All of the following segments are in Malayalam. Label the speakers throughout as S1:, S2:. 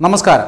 S1: നമസ്കാരം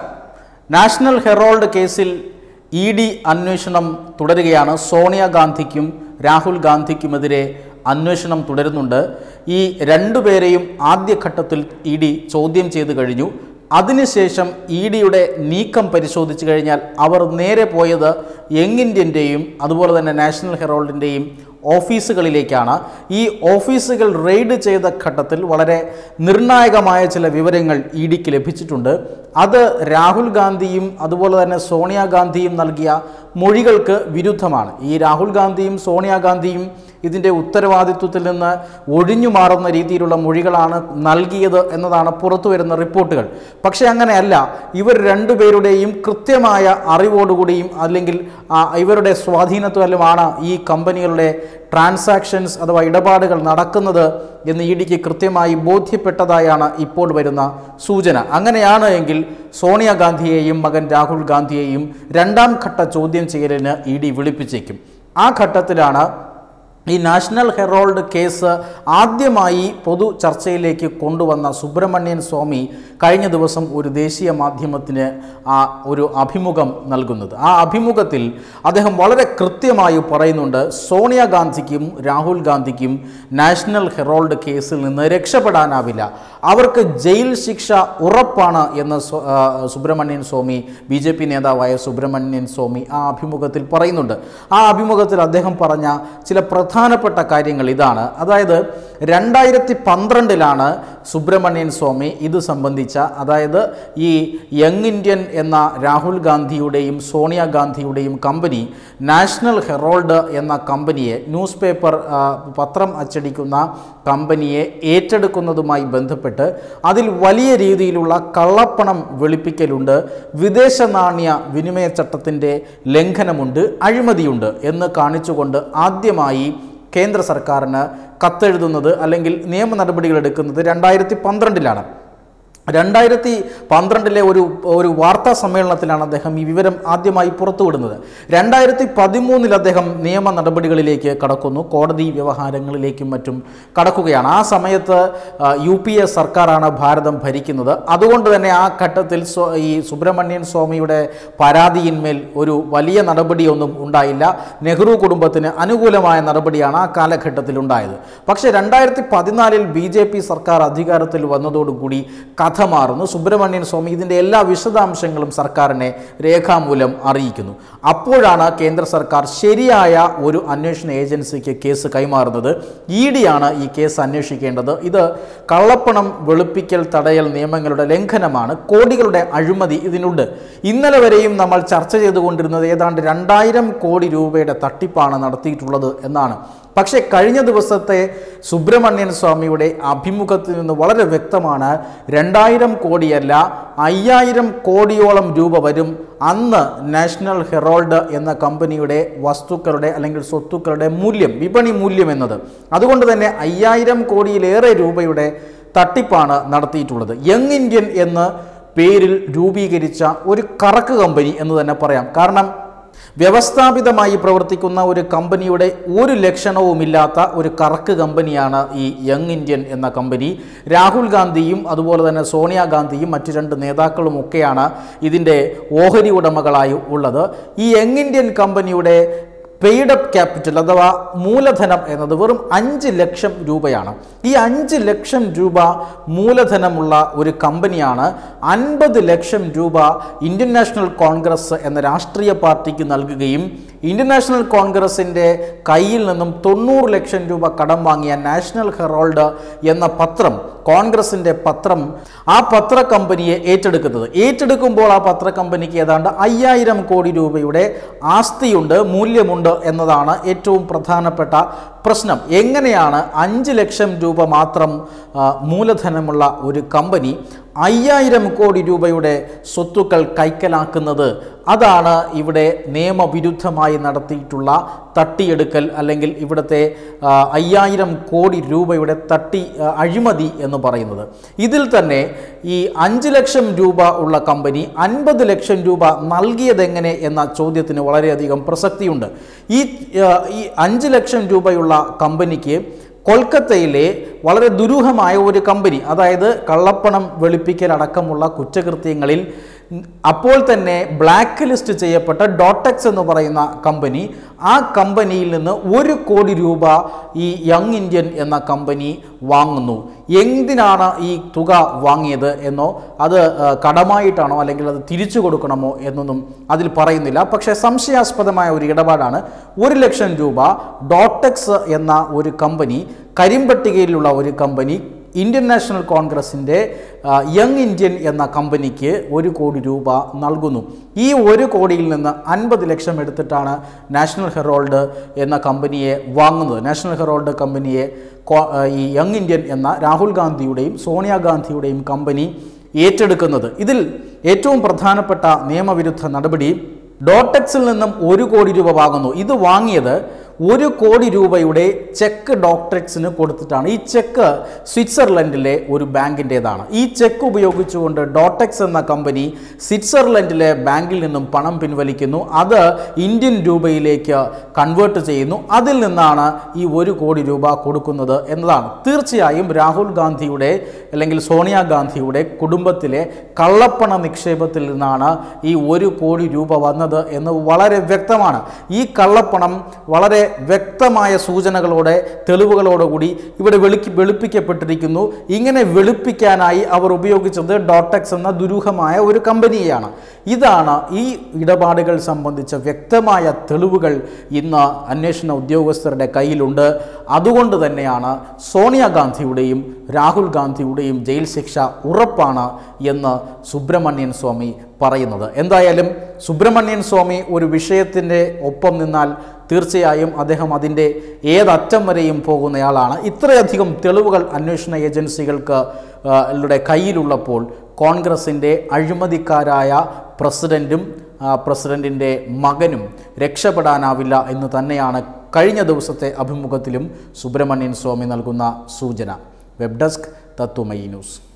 S1: നാഷണൽ ഹെറോൾഡ് കേസിൽ ഇ ഡി അന്വേഷണം തുടരുകയാണ് സോണിയാഗാന്ധിക്കും രാഹുൽ ഗാന്ധിക്കുമെതിരെ അന്വേഷണം തുടരുന്നുണ്ട് ഈ രണ്ടുപേരെയും ആദ്യഘട്ടത്തിൽ ഇ ഡി ചോദ്യം ചെയ്തു കഴിഞ്ഞു അതിനുശേഷം ഇ ഡിയുടെ നീക്കം പരിശോധിച്ചു കഴിഞ്ഞാൽ അവർ നേരെ പോയത് യങ് ഇന്ത്യൻ്റെയും അതുപോലെ തന്നെ നാഷണൽ ഹെറോൾഡിൻ്റെയും ഓഫീസുകളിലേക്കാണ് ഈ ഓഫീസുകൾ റെയ്ഡ് ചെയ്ത ഘട്ടത്തിൽ വളരെ നിർണായകമായ ചില വിവരങ്ങൾ ഇ ഡിക്ക് ലഭിച്ചിട്ടുണ്ട് അത് രാഹുൽ ഗാന്ധിയും അതുപോലെ തന്നെ സോണിയാഗാന്ധിയും നൽകിയ മൊഴികൾക്ക് വിരുദ്ധമാണ് ഈ രാഹുൽ ഗാന്ധിയും സോണിയാഗാന്ധിയും ഇതിൻ്റെ ഉത്തരവാദിത്വത്തിൽ നിന്ന് ഒഴിഞ്ഞു മാറുന്ന രീതിയിലുള്ള മൊഴികളാണ് നൽകിയത് എന്നതാണ് പുറത്തു വരുന്ന റിപ്പോർട്ടുകൾ പക്ഷേ അങ്ങനെയല്ല ഇവർ രണ്ടുപേരുടെയും കൃത്യമായ അറിവോടുകൂടിയും അല്ലെങ്കിൽ ആ, ഇവരുടെ സ്വാധീനത്വലുമാണ് ഈ കമ്പനികളുടെ ട്രാൻസാക്ഷൻസ് അഥവാ ഇടപാടുകൾ നടക്കുന്നത് എന്ന് ഇ ഡിക്ക് കൃത്യമായി ബോധ്യപ്പെട്ടതായാണ് ഇപ്പോൾ വരുന്ന സൂചന അങ്ങനെയാണ് എങ്കിൽ സോണിയാഗാന്ധിയെയും മകൻ രാഹുൽ ഗാന്ധിയെയും രണ്ടാം ഘട്ട ചോദ്യം ചെയ്യലിന് ഇ ഡി വിളിപ്പിച്ചേക്കും ആ ഘട്ടത്തിലാണ് ഈ നാഷണൽ ഹെറോൾഡ് കേസ് ആദ്യമായി പൊതു ചർച്ചയിലേക്ക് കൊണ്ടുവന്ന സുബ്രഹ്മണ്യൻ സ്വാമി കഴിഞ്ഞ ദിവസം ഒരു ദേശീയ മാധ്യമത്തിന് ആ ഒരു അഭിമുഖം നൽകുന്നത് ആ അഭിമുഖത്തിൽ അദ്ദേഹം വളരെ കൃത്യമായി പറയുന്നുണ്ട് സോണിയാഗാന്ധിക്കും രാഹുൽ ഗാന്ധിക്കും നാഷണൽ ഹെറോൾഡ് കേസിൽ നിന്ന് രക്ഷപ്പെടാനാവില്ല അവർക്ക് ജയിൽ ശിക്ഷ ഉറപ്പാണ് എന്ന് സ്വ- ആ, Subramanian Swamy B J P നേതാവായ സുബ്രഹ്മണ്യൻ സ്വാമി ആ അഭിമുഖത്തിൽ പറയുന്നുണ്ട് ആ അഭിമുഖത്തിൽ അദ്ദേഹം പറഞ്ഞ ചില പ്രധാനപ്പെട്ട കാര്യങ്ങൾ ഇതാണ് അതായത് രണ്ടായിരത്തി പന്ത്രണ്ടിലാണ് സുബ്രഹ്മണ്യൻ സ്വാമി ഇത് സംബന്ധിച്ച അതായത് ഈ യങ് ഇന്ത്യൻ എന്ന രാഹുൽ ഗാന്ധിയുടെയും സോണിയാഗാന്ധിയുടെയും കമ്പനി നാഷണൽ ഹെറോൾഡ് എന്ന കമ്പനിയെ ന്യൂസ് പേപ്പർ ആ, പത്രം അച്ചടിക്കുന്ന കമ്പനിയെ ഏറ്റെടുക്കുന്നതുമായി ബന്ധപ്പെട്ട് അതിൽ വലിയ രീതിയിലുള്ള കള്ളപ്പണം വെളുപ്പിക്കലുണ്ട് വിദേശ നാണ്യ വിനിമയ ചട്ടത്തിൻ്റെ ലംഘനമുണ്ട് അഴിമതിയുണ്ട് എന്ന് കാണിച്ചുകൊണ്ട് ആദ്യമായി കേന്ദ്ര സർക്കാരിന് കത്തെഴുതുന്നത് അല്ലെങ്കിൽ നിയമ നടപടികൾ എടുക്കുന്നത് രണ്ടായിരത്തി പന്ത്രണ്ടിലാണ് രണ്ടായിരത്തി പന്ത്രണ്ടിലെ ഒരു ഒരു വാർത്താ സമ്മേളനത്തിലാണ് അദ്ദേഹം ഈ വിവരം ആദ്യമായി പുറത്തുവിടുന്നത് രണ്ടായിരത്തി പതിമൂന്നിൽ അദ്ദേഹം നിയമ നടപടികളിലേക്ക് കടക്കുന്നു കോടതി വ്യവഹാരങ്ങളിലേക്കും മറ്റും കടക്കുകയാണ് ആ സമയത്ത് ആ, യു പി എ സർക്കാരാണ് ഭാരതം ഭരിക്കുന്നത് അതുകൊണ്ട് തന്നെ ആ ഘട്ടത്തിൽ സ്വ- ഈ സുബ്രഹ്മണ്യൻ സ്വാമിയുടെ പരാതിയിന്മേൽ ഒരു വലിയ നടപടിയൊന്നും ഉണ്ടായില്ല നെഹ്റു കുടുംബത്തിന് അനുകൂലമായ നടപടിയാണ് ആ കാലഘട്ടത്തിൽ ഉണ്ടായത് പക്ഷേ രണ്ടായിരത്തി പതിനാലിൽ ബി ജെ പി സർക്കാർ അധികാരത്തിൽ വന്നതോടുകൂടി കഥ മാറുന്നു സുബ്രഹ്മണ്യൻ സ്വാമി ഇതിൻ്റെ എല്ലാ വിശദാംശങ്ങളും സർക്കാരിനെ രേഖാമൂലം അറിയിക്കുന്നു അപ്പോഴാണ് കേന്ദ്ര സർക്കാർ ശരിയായ ഒരു അന്വേഷണ ഏജൻസിക്ക് കേസ് കൈമാറുന്നത് ഇ ഡിയാണ് ഈ കേസ് അന്വേഷിക്കേണ്ടത് ഇത് കള്ളപ്പണം വെളുപ്പിക്കൽ തടയൽ നിയമങ്ങളുടെ ലംഘനമാണ് കോടികളുടെ അഴിമതി ഇതിനുണ്ട് ഇന്നലെ വരെയും നമ്മൾ ചർച്ച ചെയ്തുകൊണ്ടിരുന്നത് ഏതാണ്ട് രണ്ടായിരം കോടി രൂപയുടെ തട്ടിപ്പാണ് നടത്തിയിട്ടുള്ളത് എന്നാണ് പക്ഷേ കഴിഞ്ഞ ദിവസത്തെ സുബ്രഹ്മണ്യൻ സ്വാമിയുടെ അഭിമുഖത്തിൽ നിന്ന് വളരെ വ്യക്തമാണ് രണ്ടായിരം കോടിയല്ല അയ്യായിരം കോടിയോളം രൂപ വരും അന്ന് നാഷണൽ ഹെറോൾഡ് എന്ന കമ്പനിയുടെ വസ്തുക്കളുടെ അല്ലെങ്കിൽ സ്വത്തുക്കളുടെ മൂല്യം വിപണി മൂല്യം എന്നത് അതുകൊണ്ട് തന്നെ അയ്യായിരം കോടിയിലേറെ രൂപയുടെ തട്ടിപ്പാണ് നടത്തിയിട്ടുള്ളത് യങ് ഇന്ത്യൻ എന്ന് പേരിൽ രൂപീകരിച്ച ഒരു കറക്ക് കമ്പനി എന്ന് തന്നെ പറയാം കാരണം വ്യവസ്ഥാപിതമായി പ്രവർത്തിക്കുന്ന ഒരു കമ്പനിയുടെ ഒരു ലക്ഷണവുമില്ലാത്ത ഒരു കറക്ക് കമ്പനിയാണ് ഈ യങ് ഇന്ത്യൻ എന്ന കമ്പനി രാഹുൽ ഗാന്ധിയും അതുപോലെ തന്നെ സോണിയാഗാന്ധിയും മറ്റു രണ്ട് നേതാക്കളും ഒക്കെയാണ് ഇതിൻ്റെ ഓഹരി ഉടമകളായി ഉള്ളത് ഈ യങ് ഇന്ത്യൻ കമ്പനിയുടെ പെയ്ഡ് അപ്പ് ക്യാപിറ്റൽ അഥവാ മൂലധനം എന്നത് വെറും അഞ്ച് ലക്ഷം രൂപയാണ് ഈ അഞ്ച് ലക്ഷം രൂപ മൂലധനമുള്ള ഒരു കമ്പനിയാണ് അൻപത് ലക്ഷം രൂപ ഇന്ത്യൻ നാഷണൽ കോൺഗ്രസ് എന്ന രാഷ്ട്രീയ പാർട്ടിക്ക് നൽകുകയും ഇന്ത്യൻ നാഷണൽ കോൺഗ്രസിൻ്റെ കയ്യിൽ നിന്നും തൊണ്ണൂറ് ലക്ഷം രൂപ കടം വാങ്ങിയ നാഷണൽ ഹെറോൾഡ് എന്ന പത്രം കോൺഗ്രസിൻ്റെ പത്രം ആ പത്ര കമ്പനിയെ ഏറ്റെടുക്കുന്നത് ഏറ്റെടുക്കുമ്പോൾ ആ പത്ര കമ്പനിക്ക് ഏതാണ്ട് അയ്യായിരം കോടി രൂപയുടെ ആസ്തിയുണ്ട് മൂല്യമുണ്ട് എന്നതാണ് ഏറ്റവും പ്രധാനപ്പെട്ട പ്രശ്നം എങ്ങനെയാണ് അഞ്ച് ലക്ഷം രൂപ മാത്രം ആ, മൂലധനമുള്ള ഒരു കമ്പനി അയ്യായിരം കോടി രൂപയുടെ സ്വത്തുക്കൾ കൈക്കലാക്കുന്നത് അതാണ് ഇവിടെ നിയമവിരുദ്ധമായി നടത്തിയിട്ടുള്ള തട്ടിയെടുക്കൽ അല്ലെങ്കിൽ ഇവിടുത്തെ ആ, അയ്യായിരം കോടി രൂപയുടെ തട്ടി ആ, അഴിമതി എന്ന് പറയുന്നത് ഇതിൽ തന്നെ ഈ അഞ്ച് ലക്ഷം രൂപ ഉള്ള കമ്പനി അൻപത് ലക്ഷം രൂപ നൽകിയതെങ്ങനെ എന്ന ചോദ്യത്തിന് വളരെയധികം പ്രസക്തിയുണ്ട് ഈ ആ, ഈ അഞ്ച് ലക്ഷം രൂപയുള്ള കമ്പനിക്ക് കൊൽക്കത്തയിലെ വളരെ ദുരൂഹമായ ഒരു കമ്പനി അതായത് കള്ളപ്പണം വെളുപ്പിക്കൽ അടക്കമുള്ള കുറ്റകൃത്യങ്ങളിൽ അപ്പോൾ തന്നെ ബ്ലാക്ക് ലിസ്റ്റ് ചെയ്യപ്പെട്ട ഡോട്ടെക്സ് എന്ന് പറയുന്ന കമ്പനി ആ കമ്പനിയിൽ നിന്ന് ഒരു കോടി രൂപ ഈ യങ് ഇന്ത്യൻ എന്ന കമ്പനി വാങ്ങുന്നു എന്തിനാണ് ഈ തുക വാങ്ങിയത് എന്നോ അത് ആ, കടമായിട്ടാണോ അല്ലെങ്കിൽ അത് തിരിച്ചു കൊടുക്കണമോ എന്നൊന്നും അതിൽ പറയുന്നില്ല പക്ഷേ സംശയാസ്പദമായ ഒരു ഇടപാടാണ് ഒരു ലക്ഷം രൂപ ഡോട്ടെക്സ് എന്ന ഒരു കമ്പനി കരിമ്പട്ടികയിലുള്ള ഒരു കമ്പനി ഇന്ത്യൻ നാഷണൽ കോൺഗ്രസിൻ്റെ ആ, യങ് ഇന്ത്യൻ എന്ന കമ്പനിക്ക് ഒരു കോടി രൂപ നൽകുന്നു ഈ ഒരു കോടിയിൽ നിന്ന് അൻപത് ലക്ഷം എടുത്തിട്ടാണ് നാഷണൽ ഹെറോൾഡ് എന്ന കമ്പനിയെ വാങ്ങുന്നത് നാഷണൽ ഹെറോൾഡ് കമ്പനിയെ കോ- ആ, ഈ യങ് ഇന്ത്യൻ എന്ന രാഹുൽ ഗാന്ധിയുടെയും സോണിയാഗാന്ധിയുടെയും കമ്പനി ഏറ്റെടുക്കുന്നത് ഇതിൽ ഏറ്റവും പ്രധാനപ്പെട്ട നിയമവിരുദ്ധ നടപടി ഡോട്ടെക്സിൽ നിന്നും ഒരു കോടി രൂപ വാങ്ങുന്നു ഇത് വാങ്ങിയത് ഒരു കോടി രൂപയുടെ ചെക്ക് ഡോക്ടറെക്സിന് കൊടുത്തിട്ടാണ് ഈ ചെക്ക് സ്വിറ്റ്സർലൻഡിലെ ഒരു ബാങ്കിൻ്റേതാണ് ഈ ചെക്ക് ഉപയോഗിച്ചുകൊണ്ട് ഡോട്ടെക്സ് എന്ന കമ്പനി സ്വിറ്റ്സർലൻഡിലെ ബാങ്കിൽ നിന്നും പണം പിൻവലിക്കുന്നു അത് ഇന്ത്യൻ രൂപയിലേക്ക് കൺവേർട്ട് ചെയ്യുന്നു അതിൽ നിന്നാണ് ഈ ഒരു കോടി രൂപ കൊടുക്കുന്നത് എന്നതാണ് തീർച്ചയായും രാഹുൽ ഗാന്ധിയുടെ അല്ലെങ്കിൽ സോണിയാഗാന്ധിയുടെ കുടുംബത്തിലെ കള്ളപ്പണ നിക്ഷേപത്തിൽ നിന്നാണ് ഈ ഒരു കോടി രൂപ വന്നത് എന്ന് വളരെ വ്യക്തമാണ് ഈ കള്ളപ്പണം വളരെ വ്യക്തമായ സൂചനകളോടെ തെളിവുകളോടുകൂടി ഇവിടെ വെളുക്കി വെളുപ്പിക്കപ്പെട്ടിരിക്കുന്നു ഇങ്ങനെ വെളുപ്പിക്കാനായി അവർ ഉപയോഗിച്ചത് ഡോട്ടെക്സ് എന്ന ദുരൂഹമായ ഒരു കമ്പനിയെയാണ് ഇതാണ് ഈ ഇടപാടുകൾ സംബന്ധിച്ച വ്യക്തമായ തെളിവുകൾ ഇന്ന് അന്വേഷണ ഉദ്യോഗസ്ഥരുടെ കയ്യിലുണ്ട് അതുകൊണ്ട് തന്നെയാണ് സോണിയാഗാന്ധിയുടെയും രാഹുൽ ഗാന്ധിയുടെയും ജയിൽ ശിക്ഷ ഉറപ്പാണ് എന്ന് സുബ്രഹ്മണ്യൻ സ്വാമി പറയുന്നത് എന്തായാലും സുബ്രഹ്മണ്യൻ സ്വാമി ഒരു വിഷയത്തിൻ്റെ ഒപ്പം നിന്നാൽ തീർച്ചയായും അദ്ദേഹം അതിൻ്റെ ഏതറ്റം വരെയും പോകുന്നയാളാണ് ഇത്രയധികം തെളിവുകൾ അന്വേഷണ ഏജൻസികൾക്ക് ആ, ളുടെ കയ്യിലുള്ളപ്പോൾ കോൺഗ്രസിൻ്റെ അഴിമതിക്കാരായ പ്രസിഡൻറ്റും പ്രസിഡൻറ്റിൻ്റെ മകനും രക്ഷപ്പെടാനാവില്ല എന്ന് തന്നെയാണ് കഴിഞ്ഞ ദിവസത്തെ അഭിമുഖത്തിലും സുബ്രഹ്മണ്യൻ സ്വാമി നൽകുന്ന സൂചന വെബ് ഡെസ്ക് തത്വമയി ന്യൂസ്